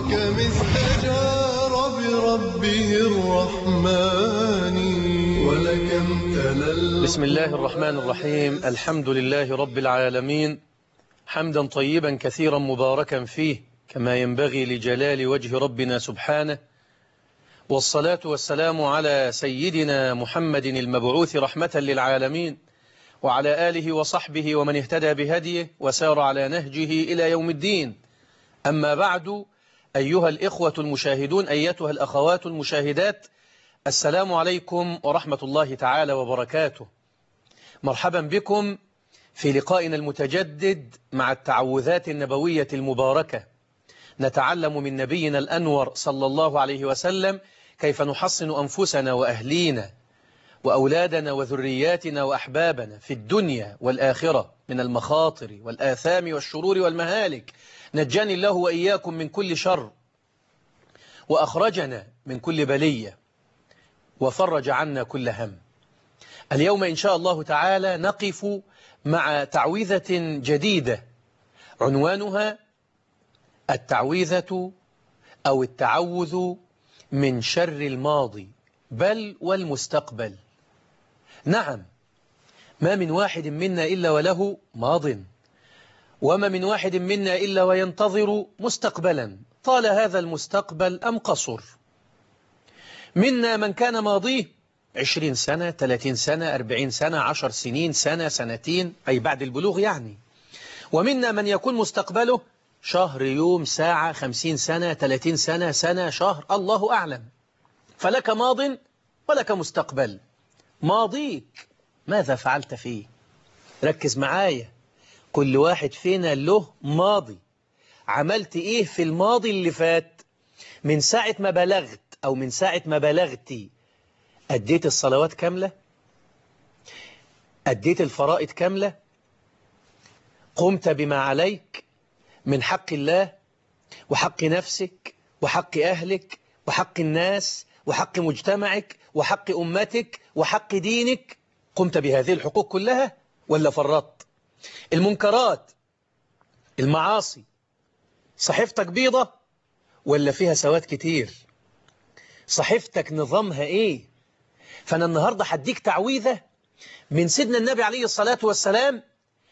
وكم استجار بربه الرحمن ولكم تلل بسم الله الرحمن الرحيم الحمد لله رب العالمين حمدا طيبا كثيرا مباركا فيه كما ينبغي لجلال وجه ربنا سبحانه والصلاة والسلام على سيدنا محمد المبعوث رحمة للعالمين وعلى آله وصحبه ومن اهتدى بهديه وسار على نهجه إلى يوم الدين أما بعد أيها الإخوة المشاهدون أيتها الأخوات المشاهدات السلام عليكم ورحمة الله تعالى وبركاته مرحبا بكم في لقائنا المتجدد مع التعوذات النبوية المباركة نتعلم من نبينا الأنور صلى الله عليه وسلم كيف نحصن أنفسنا وأهلينا وأولادنا وذرياتنا وأحبابنا في الدنيا والآخرة من المخاطر والآثام والشرور والمهالك نجاني الله وإياكم من كل شر وأخرجنا من كل بلية وفرج عنا كل هم اليوم إن شاء الله تعالى نقف مع تعويذة جديدة عنوانها التعويذة أو التعوذ من شر الماضي بل والمستقبل نعم ما من واحد منا إلا وله ماض وما من واحد منا إلا وينتظر مستقبلا طال هذا المستقبل أم قصر منا من كان ماضيه عشرين سنة ثلاثين سنة أربعين سنة عشر سنين سنة سنتين أي بعد البلوغ يعني ومنا من يكون مستقبله شهر يوم ساعة خمسين سنة ثلاثين سنة سنة شهر الله أعلم فلك ماض ولك مستقبل ماضيك ماذا فعلت فيه ركز معايا كل واحد فينا له ماضي عملت ايه في الماضي اللي فات من ساعة ما بلغت او من ساعة ما بلغتي أديت الصلوات كاملة أديت الفرائض كاملة قمت بما عليك من حق الله وحق نفسك وحق أهلك وحق الناس وحق مجتمعك وحق أمتك وحق دينك قمت بهذه الحقوق كلها ولا فرطت المنكرات المعاصي صحيفتك بيضة ولا فيها سواد كتير صحيفتك نظامها ايه فأنا النهاردة هديك تعويذة من سيدنا النبي عليه الصلاة والسلام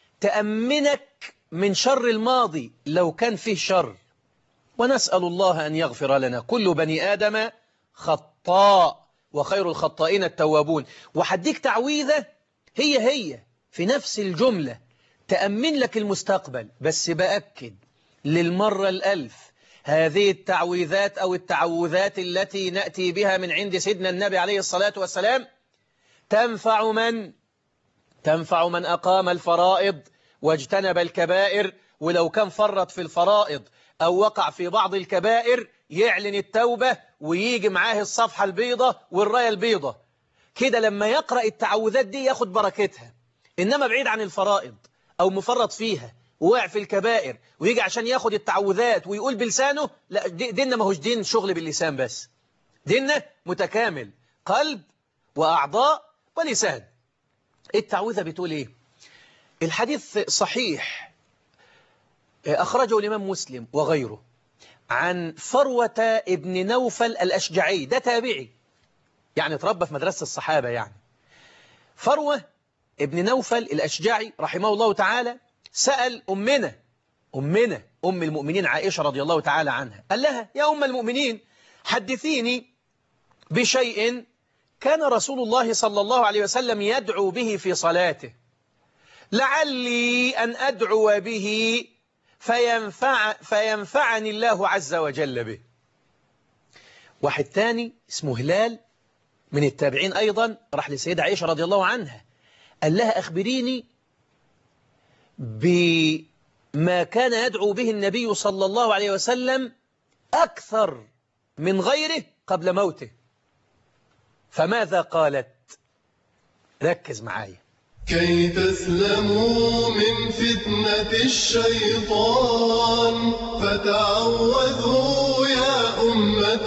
تأمنك من شر الماضي لو كان فيه شر ونسأل الله أن يغفر لنا كل بني آدم خطاء وخير الخطائين التوابون وحديك تعويذة هي هي في نفس الجملة تأمن لك المستقبل بس بأكد للمرة الألف هذه التعويذات أو التعوذات التي نأتي بها من عند سيدنا النبي عليه الصلاة والسلام تنفع من تنفع من أقام الفرائض واجتنب الكبائر ولو كان فرط في الفرائض أو وقع في بعض الكبائر يعلن التوبة ويجي معاه الصفحة البيضة والراية البيضة كده لما يقرأ التعوذات دي ياخد بركتها إنما بعيد عن الفرائض أو مفرط فيها ووقع في الكبائر ويجي عشان ياخد التعوذات ويقول بلسانه لا ديننا ما هوش دين شغل باللسان بس ديننا متكامل قلب وأعضاء ولسان التعوذة بتقول إيه الحديث صحيح أخرجه الإمام مسلم وغيره عن فروة ابن نوفل الأشجعي ده تابعي يعني تربى في مدرسة الصحابة يعني فروة ابن نوفل الأشجعي رحمه الله تعالى سأل أمنا أمنا أم المؤمنين عائشة رضي الله تعالى عنها قال لها يا أم المؤمنين حدثيني بشيء كان رسول الله صلى الله عليه وسلم يدعو به في صلاته لعلي أن أدعو به فينفع فينفعني الله عز وجل به واحد تاني اسمه هلال من التابعين أيضا راح لسيدة عائشة رضي الله عنها قال لها أخبريني بما كان يدعو به النبي صلى الله عليه وسلم أكثر من غيره قبل موته فماذا قالت ركز معايا كي تسلموا من فتنة الشيطان فتعوذوا يا أمة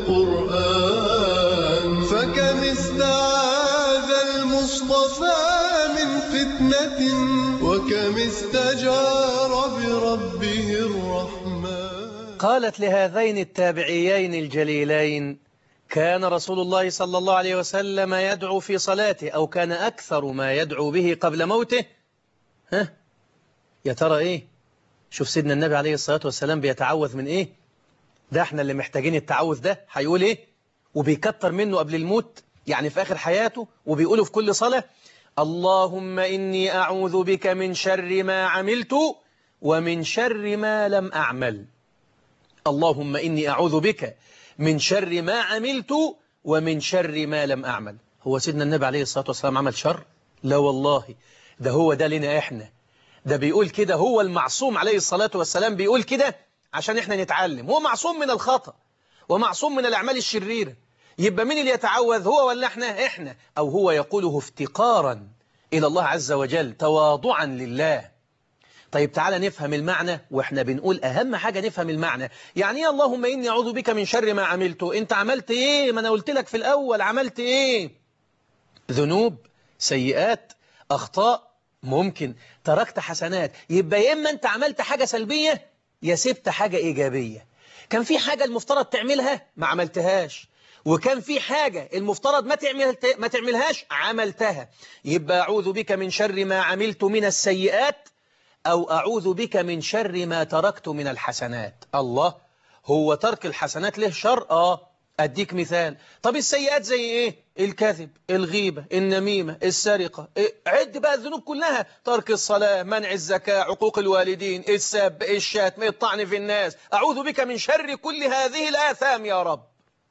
القرآن فكم استعاذ المصطفى من فتنة وكم استجار بربه الرحمن قالت لهذين التابعيين الجليلين كان رسول الله صلى الله عليه وسلم يدعو في صلاته أو كان أكثر ما يدعو به قبل موته ها يا ترى إيه شوف سيدنا النبي عليه الصلاة والسلام بيتعوذ من إيه ده احنا اللي محتاجين التعوذ ده هيقول إيه وبيكتر منه قبل الموت يعني في آخر حياته وبيقوله في كل صلاة اللهم إني أعوذ بك من شر ما عملت ومن شر ما لم أعمل اللهم إني أعوذ بك من شر ما عملت ومن شر ما لم أعمل هو سيدنا النبي عليه الصلاة والسلام عمل شر لا والله ده هو ده لنا إحنا ده بيقول كده هو المعصوم عليه الصلاة والسلام بيقول كده عشان إحنا نتعلم هو معصوم من الخطأ ومعصوم من الأعمال الشريرة يبقى مين اللي يتعوذ هو ولا إحنا إحنا أو هو يقوله افتقارا إلى الله عز وجل تواضعا لله طيب تعالى نفهم المعنى واحنا بنقول اهم حاجة نفهم المعنى يعني ايه اللهم اني اعوذ بك من شر ما عملت انت عملت ايه ما انا قلت لك في الاول عملت ايه ذنوب سيئات اخطاء ممكن تركت حسنات يبقى يا اما انت عملت حاجة سلبية يا سبت حاجة ايجابية كان في حاجة المفترض تعملها ما عملتهاش وكان في حاجة المفترض ما تعمل ما تعملهاش عملتها يبقى أعوذ بك من شر ما عملت من السيئات أو أعوذ بك من شر ما تركت من الحسنات الله هو ترك الحسنات له شر آه أديك مثال طب السيئات زي إيه الكذب الغيبة النميمة السرقة إيه؟ عد بقى الذنوب كلها ترك الصلاة منع الزكاة عقوق الوالدين السب الشاتم الطعن في الناس أعوذ بك من شر كل هذه الآثام يا رب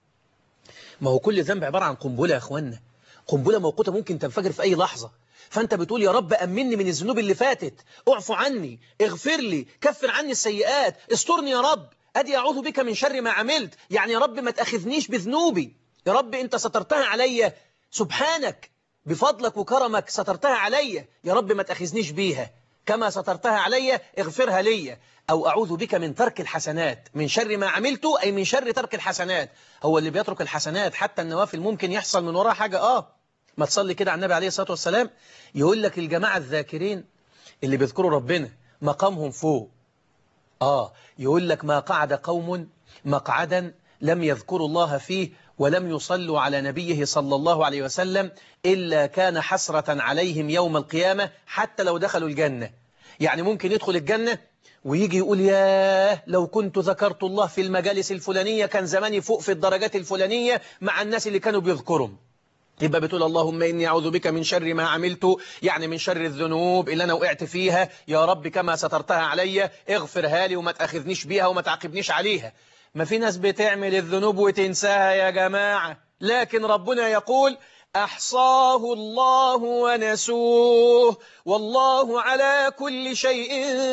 ما هو كل ذنب عبارة عن قنبلة يا أخوانا قنبلة موقوتة ممكن تنفجر في أي لحظة فأنت بتقول يا رب أمني من الذنوب اللي فاتت اعفو عني اغفر لي كفر عني السيئات استرني يا رب أدي أعوذ بك من شر ما عملت يعني يا رب ما تأخذنيش بذنوبي يا رب أنت سترتها علي سبحانك بفضلك وكرمك سترتها علي يا رب ما تأخذنيش بيها كما سترتها علي اغفرها لي أو أعوذ بك من ترك الحسنات من شر ما عملت أي من شر ترك الحسنات هو اللي بيترك الحسنات حتى النوافل ممكن يحصل من وراها حاجة آه ما تصلي كده على النبي عليه الصلاة والسلام يقول لك الجماعة الذاكرين اللي بيذكروا ربنا مقامهم فوق آه يقول لك ما قعد قوم مقعدا لم يذكروا الله فيه ولم يصلوا على نبيه صلى الله عليه وسلم إلا كان حسرة عليهم يوم القيامة حتى لو دخلوا الجنة يعني ممكن يدخل الجنة ويجي يقول ياه لو كنت ذكرت الله في المجالس الفلانية كان زماني فوق في الدرجات الفلانية مع الناس اللي كانوا بيذكرهم يبقى بتقول اللهم إني أعوذ بك من شر ما عملت يعني من شر الذنوب اللي أنا وقعت فيها يا رب كما سترتها علي اغفرها لي وما تأخذنيش بيها وما تعاقبنيش عليها ما في ناس بتعمل الذنوب وتنساها يا جماعة لكن ربنا يقول أحصاه الله ونسوه والله على كل شيء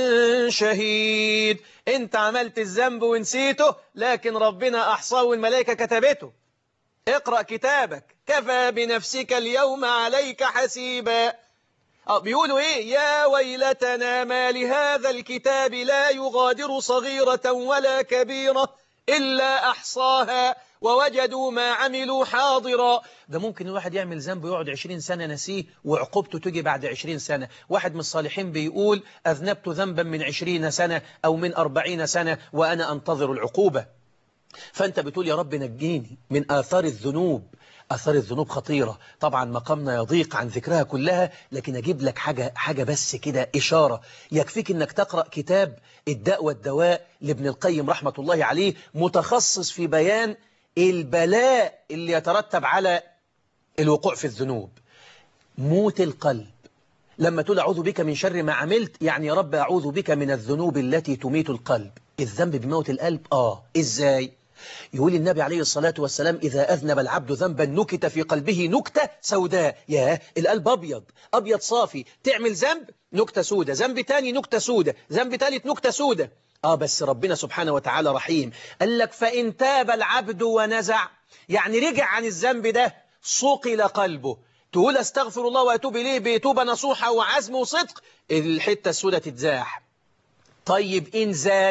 شهيد انت عملت الذنب ونسيته لكن ربنا أحصاه والملائكة كتبته اقرأ كتابك كفى بنفسك اليوم عليك حسيبا بيقولوا ايه يا ويلتنا ما لهذا الكتاب لا يغادر صغيرة ولا كبيرة إلا أحصاها ووجدوا ما عملوا حاضرا ده ممكن الواحد يعمل ذنب ويقعد عشرين سنة نسيه وعقوبته تجي بعد عشرين سنة واحد من الصالحين بيقول أذنبت ذنبا من عشرين سنة أو من أربعين سنة وأنا أنتظر العقوبة فأنت بتقول يا رب نجيني من آثار الذنوب آثار الذنوب خطيرة طبعا مقامنا يضيق عن ذكرها كلها لكن أجيب لك حاجة, حاجة بس كده إشارة يكفيك أنك تقرأ كتاب الداء والدواء لابن القيم رحمة الله عليه متخصص في بيان البلاء اللي يترتب على الوقوع في الذنوب موت القلب لما تقول أعوذ بك من شر ما عملت يعني يا رب أعوذ بك من الذنوب التي تميت القلب الذنب بموت القلب آه إزاي يقول النبي عليه الصلاة والسلام إذا أذنب العبد ذنبا نكت في قلبه نكتة سوداء يا القلب أبيض أبيض صافي تعمل ذنب نكتة سودة ذنب تاني نكتة سودة ذنب تالت نكتة سودة آه بس ربنا سبحانه وتعالى رحيم قال لك فإن تاب العبد ونزع يعني رجع عن الذنب ده صقل قلبه تقول استغفر الله وأتوب إليه بتوبة نصوحة وعزم وصدق الحتة السودة تتزاح طيب إن زاد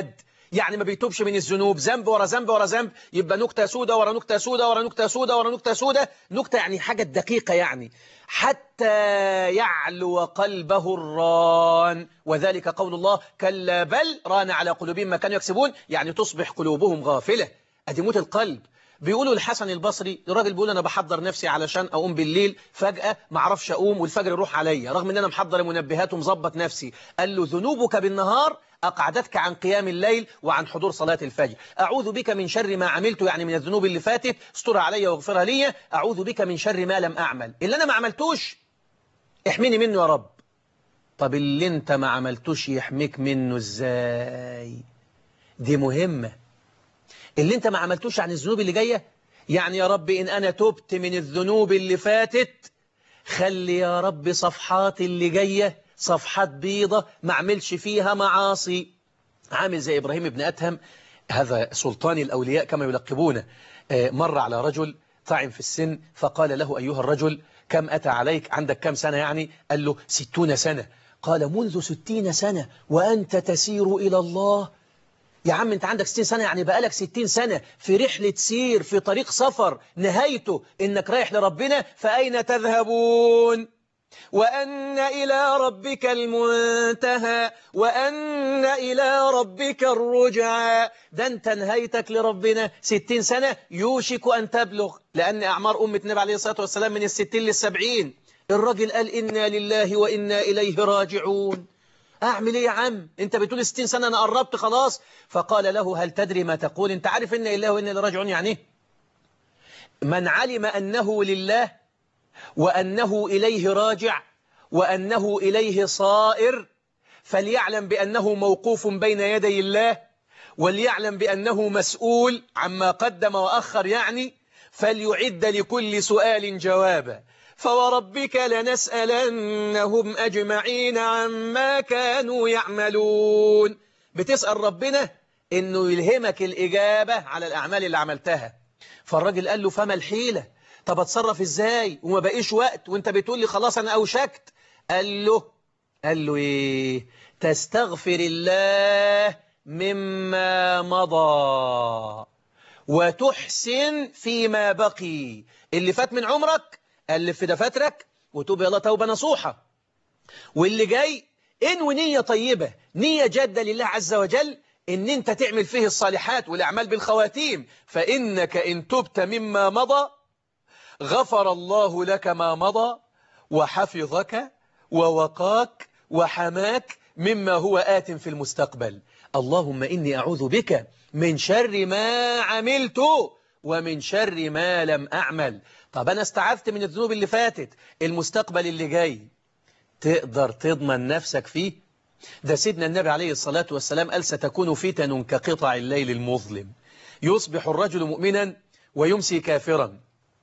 يعني ما بيتوبش من الذنوب ذنب ورا ذنب ورا ذنب يبقى نكتة سودة ورا نكتة سودة ورا نكتة سودة ورا نكتة سودة نكتة يعني حاجة دقيقة يعني حتى يعلو قلبه الران وذلك قول الله كلا بل ران على قلوبهم ما كانوا يكسبون يعني تصبح قلوبهم غافلة أدي موت القلب بيقولوا الحسن البصري الراجل بيقول انا بحضر نفسي علشان اقوم بالليل فجأة ما اعرفش اقوم والفجر يروح عليا رغم ان انا محضر منبهات ومظبط نفسي قال له ذنوبك بالنهار أقعدتك عن قيام الليل وعن حضور صلاة الفجر أعوذ بك من شر ما عملت يعني من الذنوب اللي فاتت استرها علي واغفرها لي أعوذ بك من شر ما لم أعمل اللي أنا ما عملتوش احميني منه يا رب طب اللي انت ما عملتوش يحميك منه ازاي دي مهمة اللي انت ما عملتوش عن الذنوب اللي جاية يعني يا رب إن أنا تبت من الذنوب اللي فاتت خلي يا رب صفحات اللي جاية صفحات بيضة ما عملش فيها معاصي عامل زي إبراهيم بن أتهم هذا سلطان الأولياء كما يلقبونه مر على رجل طعن في السن فقال له أيها الرجل كم أتى عليك عندك كم سنة يعني قال له ستون سنة قال منذ ستين سنة وأنت تسير إلى الله يا عم انت عندك 60 سنة يعني بقالك 60 سنة في رحلة سير في طريق سفر نهايته انك رايح لربنا فأين تذهبون وأن إلى ربك المنتهى وأن إلى ربك الرجعى ده انت نهايتك لربنا 60 سنة يوشك أن تبلغ لأن أعمار أمة النبي عليه الصلاة والسلام من الستين للسبعين الرجل قال إنا لله وإنا إليه راجعون أعمل إيه يا عم أنت بتقول 60 سنة أنا قربت خلاص فقال له هل تدري ما تقول أنت عارف إن إله وإن راجعون يعني من علم أنه لله وأنه إليه راجع وأنه إليه صائر فليعلم بأنه موقوف بين يدي الله وليعلم بأنه مسؤول عما قدم وأخر يعني فليعد لكل سؤال جوابا فوربك لنسألنهم أجمعين عما كانوا يعملون بتسأل ربنا إنه يلهمك الإجابة على الأعمال اللي عملتها فالراجل قال له فما الحيلة طب اتصرف إزاي وما بقيش وقت وانت بتقول لي خلاص أنا أوشكت قال له قال له إيه تستغفر الله مما مضى وتحسن فيما بقي اللي فات من عمرك ألف في دفاترك وتوب يلا توبة نصوحة واللي جاي انو نية طيبة نية جادة لله عز وجل ان انت تعمل فيه الصالحات والأعمال بالخواتيم فإنك إن تبت مما مضى غفر الله لك ما مضى وحفظك ووقاك وحماك مما هو آت في المستقبل اللهم إني أعوذ بك من شر ما عملت ومن شر ما لم أعمل طب أنا استعذت من الذنوب اللي فاتت المستقبل اللي جاي تقدر تضمن نفسك فيه ده سيدنا النبي عليه الصلاة والسلام قال ستكون فتن كقطع الليل المظلم يصبح الرجل مؤمنا ويمسي كافرا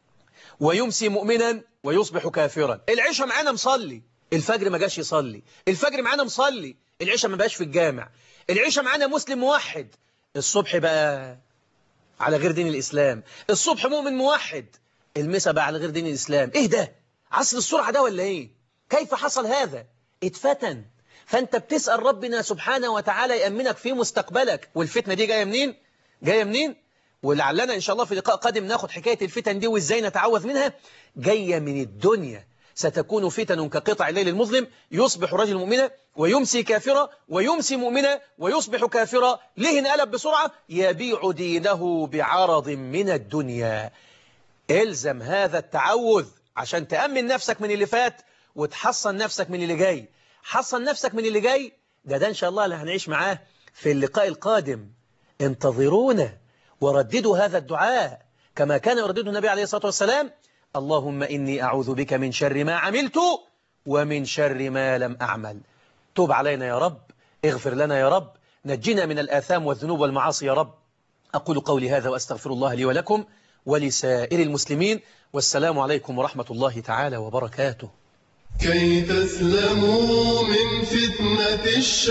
ويمسي مؤمنا ويصبح كافرا العشاء معانا مصلي الفجر ما جاش يصلي الفجر معانا مصلي العشاء ما بقاش في الجامع العشاء معانا مسلم موحد الصبح بقى على غير دين الإسلام الصبح مؤمن موحد المسا بقى على غير دين الإسلام إيه ده عصر السرعة ده ولا إيه كيف حصل هذا اتفتن فأنت بتسأل ربنا سبحانه وتعالى يأمنك في مستقبلك والفتنة دي جاية منين جاية منين ولعلنا إن شاء الله في لقاء قادم ناخد حكاية الفتن دي وإزاي نتعوذ منها جاية من الدنيا ستكون فتن كقطع الليل المظلم يصبح رجل مؤمنا ويمسي كافرا ويمسي مؤمنا ويصبح كافرا ليه انقلب بسرعة يبيع دينه بعرض من الدنيا الزم هذا التعوذ عشان تأمن نفسك من اللي فات وتحصن نفسك من اللي جاي حصن نفسك من اللي جاي ده ده إن شاء الله اللي هنعيش معاه في اللقاء القادم انتظرونا ورددوا هذا الدعاء كما كان يردده النبي عليه الصلاة والسلام اللهم إني أعوذ بك من شر ما عملت ومن شر ما لم أعمل توب علينا يا رب اغفر لنا يا رب نجنا من الآثام والذنوب والمعاصي يا رب أقول قولي هذا وأستغفر الله لي ولكم ولسائر المسلمين والسلام عليكم ورحمة الله تعالى وبركاته كي تسلموا من فتنة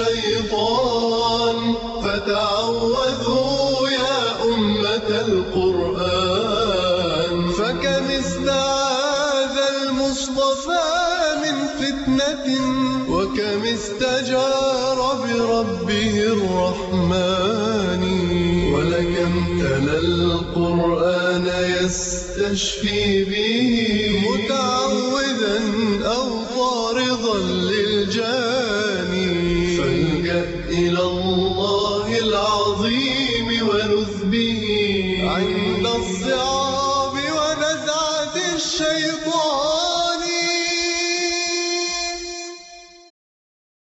الشيطان فتعوذوا يا أمة القرآن فكم استعاذ المصطفى من فتنة وكم استجار بربه الرحمن من تلا القرآن يستشفي به متعوذا أو طارضا للجاني فالجأ إلى الله العظيم ولذ به عند الصعاب ونزعة الشيطان